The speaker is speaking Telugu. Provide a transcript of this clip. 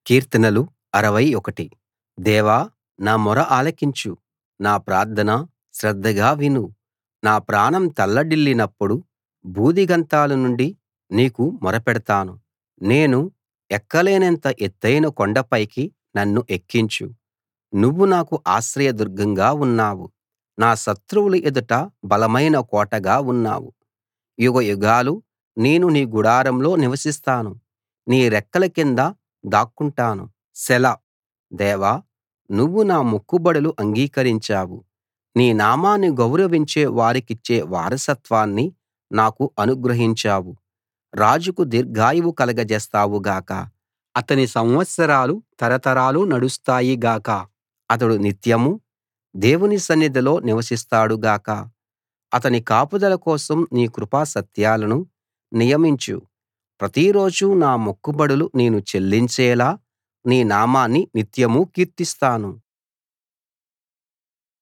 కీర్తనలు 61 దేవా నా మొర ఆలకించు నా ప్రార్థన శ్రద్ధగా విను నా ప్రాణం తల్లడిల్లినప్పుడు భూదిగంతాల నుండి నీకు మొరపెడతాను నేను ఎక్కలేనంత ఎత్తయిన కొండపైకి నన్ను ఎక్కించు నువ్వు నాకు ఆశ్రయదుర్గంగా ఉన్నావు నా శత్రువుల ఎదుట బలమైన కోటగా ఉన్నావు యుగయుగాలు నేను నీ గుడారంలో నివసిస్తాను నీ రెక్కల కింద దాక్కుంటాను సెలా దేవా నువ్వు నా మొక్కుబడులు అంగీకరించావు నీ నామాన్ని గౌరవించే వారికిచ్చే వారసత్వాన్ని నాకు అనుగ్రహించావు రాజుకు దీర్ఘాయువు కలగజేస్తావు గాక అతని సంవత్సరాలు తరతరాలు నడుస్తాయి గాక అతడు నిత్యమూ దేవుని సన్నిధిలో నివసిస్తాడు గాక అతని కాపుదల కోసం నీ కృపాసత్యాలను నియమించు ప్రతిరోజూ నా మొక్కుబడులు నేను చెల్లించేలా నీ నామాన్ని నిత్యమూ కీర్తిస్తాను